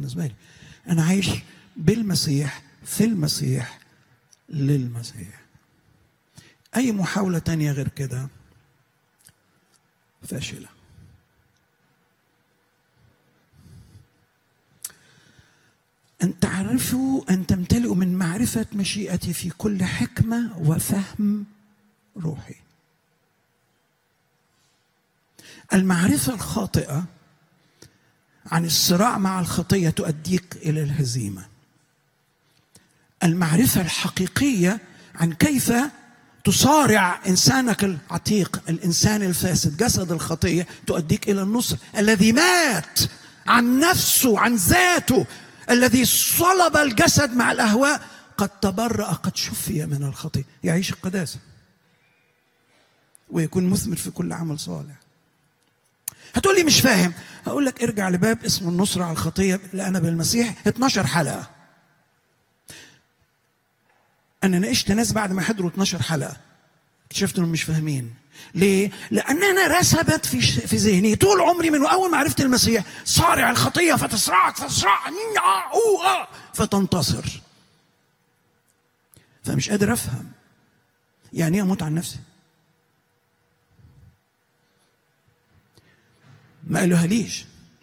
بالنسبه لي انا عايش بالمسيح في المسيح للمسيح اي محاوله تانية غير كده فاشله أن تعرفوا أن تمتلئوا من معرفة مشيئتي في كل حكمة وفهم روحي. المعرفة الخاطئة عن الصراع مع الخطية تؤديك إلى الهزيمة. المعرفة الحقيقية عن كيف تصارع إنسانك العتيق الإنسان الفاسد جسد الخطية تؤديك إلى النصر الذي مات عن نفسه عن ذاته الذي صلب الجسد مع الاهواء قد تبرأ قد شفي من الخطيه يعيش القداسه ويكون مثمر في كل عمل صالح هتقول لي مش فاهم هقول لك ارجع لباب اسمه النصرة على الخطية لأنا بالمسيح 12 حلقة أنا ناقشت ناس بعد ما حضروا 12 حلقة اكتشفت انهم مش فاهمين ليه؟ لأن أنا رسبت في في ذهني طول عمري من أول ما عرفت المسيح صارع الخطية فتصرعك فتصرع فتنتصر فمش قادر أفهم يعني إيه أموت عن نفسي؟ ما قالوها ليش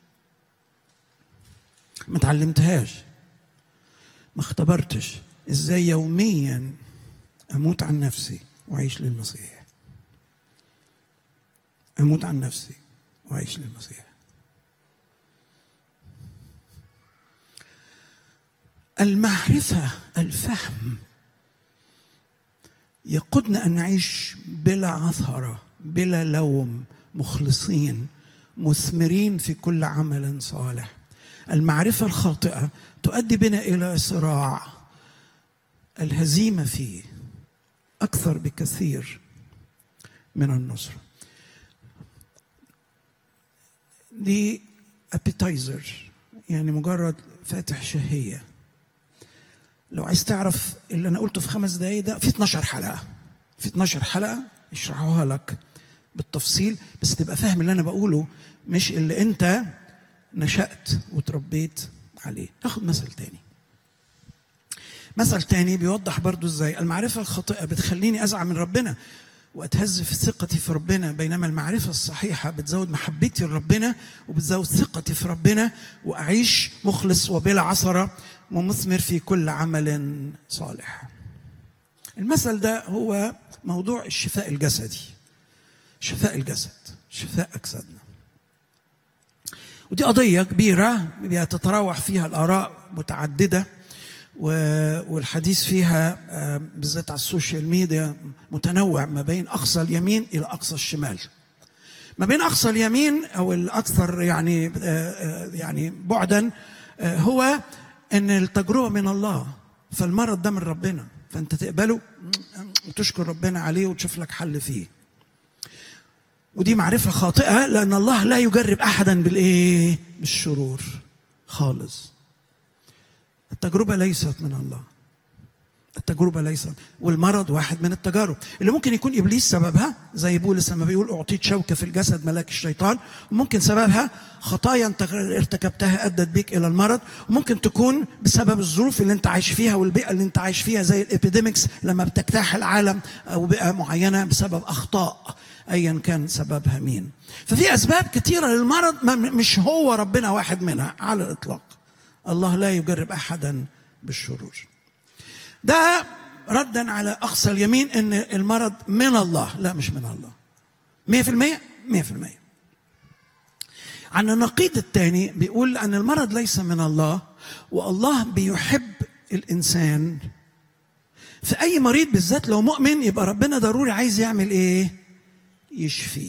ما اتعلمتهاش ما اختبرتش ازاي يوميا اموت عن نفسي واعيش للمسيح اموت عن نفسي واعيش للمسيح المعرفه الفهم يقودنا ان نعيش بلا عثره بلا لوم مخلصين مثمرين في كل عمل صالح المعرفه الخاطئه تؤدي بنا الى صراع الهزيمه فيه اكثر بكثير من النصر دي ابيتايزر يعني مجرد فاتح شهيه لو عايز تعرف اللي انا قلته في خمس دقايق ده في 12 حلقه في 12 حلقه يشرحوها لك بالتفصيل بس تبقى فاهم اللي انا بقوله مش اللي انت نشأت وتربيت عليه ناخد مثل تاني مثل تاني بيوضح برضو ازاي المعرفة الخاطئة بتخليني أزعل من ربنا وأتهز في ثقتي في ربنا بينما المعرفة الصحيحة بتزود محبتي لربنا وبتزود ثقتي في ربنا وأعيش مخلص وبلا عثرة ومثمر في كل عمل صالح المثل ده هو موضوع الشفاء الجسدي شفاء الجسد شفاء أجسادنا ودي قضية كبيرة بيتتراوح فيها الآراء متعددة والحديث فيها بالذات على السوشيال ميديا متنوع ما بين أقصى اليمين إلى أقصى الشمال ما بين أقصى اليمين أو الأكثر يعني يعني بعدا هو أن التجربة من الله فالمرض ده من ربنا فأنت تقبله وتشكر ربنا عليه وتشوف لك حل فيه ودي معرفة خاطئة لأن الله لا يجرب أحدا بالإيه؟ بالشرور خالص. التجربة ليست من الله. التجربة ليست والمرض واحد من التجارب اللي ممكن يكون إبليس سببها زي بولس لما بيقول أعطيت شوكة في الجسد ملاك الشيطان وممكن سببها خطايا أنت ارتكبتها أدت بك إلى المرض وممكن تكون بسبب الظروف اللي أنت عايش فيها والبيئة اللي أنت عايش فيها زي الإبيديمكس لما بتجتاح العالم أو بيئة معينة بسبب أخطاء ايا كان سببها مين ففي اسباب كثيره للمرض ما مش هو ربنا واحد منها على الاطلاق الله لا يجرب احدا بالشرور ده ردا على اقصى اليمين ان المرض من الله لا مش من الله 100% 100% عن النقيض الثاني بيقول ان المرض ليس من الله والله بيحب الانسان فاي مريض بالذات لو مؤمن يبقى ربنا ضروري عايز يعمل ايه يشفيه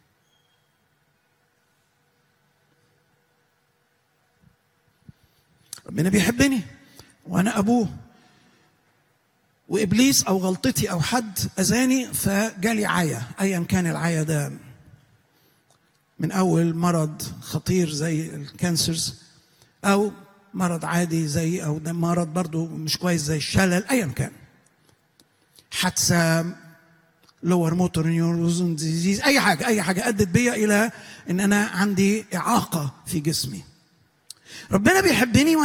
ربنا بيحبني وانا ابوه وابليس او غلطتي او حد اذاني فجالي عيا ايا كان العيا ده من اول مرض خطير زي الكانسرز او مرض عادي زي او ده مرض برضو مش كويس زي الشلل ايا كان حادثه لور موتور نيورون ديزيز اي حاجه اي حاجه ادت بيا الى ان انا عندي اعاقه في جسمي ربنا بيحبني